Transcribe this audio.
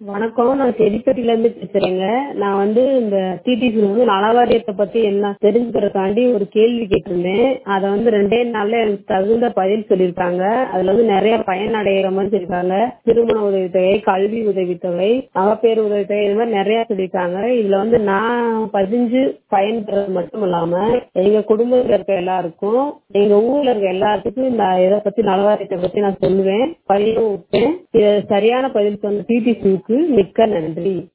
வணக்கம் நான் செடிப்பட்டியிலேருந்து பேசுகிறேங்க நான் வந்து இந்த டிடிசியில் வந்து நலவாரியத்தை பற்றி என்ன தெரிஞ்சுக்கிறதுக்காண்டி ஒரு கேள்வி கேட்டிருந்தேன் அதை வந்து ரெண்டே நாளில் எனக்கு தகுந்த பதில் சொல்லியிருக்காங்க அதில் வந்து நிறைய பயனடைகிற மாதிரி சொல்லியிருக்காங்க திருமண உதவித்தொகை கல்வி உதவித்தொகை மகப்பேறு உதவித்தொகை இது மாதிரி நிறையா சொல்லியிருக்காங்க இதில் வந்து நான் பதிஞ்சு பயன்பெறது மட்டும் இல்லாமல் எங்கள் குடும்பத்தில் இருக்க எல்லாருக்கும் எங்கள் ஊரில் இருக்க எல்லாத்துக்கும் இந்த இதை பற்றி நலவாரியத்தை பற்றி நான் சொல்லுவேன் பதிவும் வைப்பேன் இது சரியான பதில் சொன்ன டிடிசிக்கு மிக்க நன்றி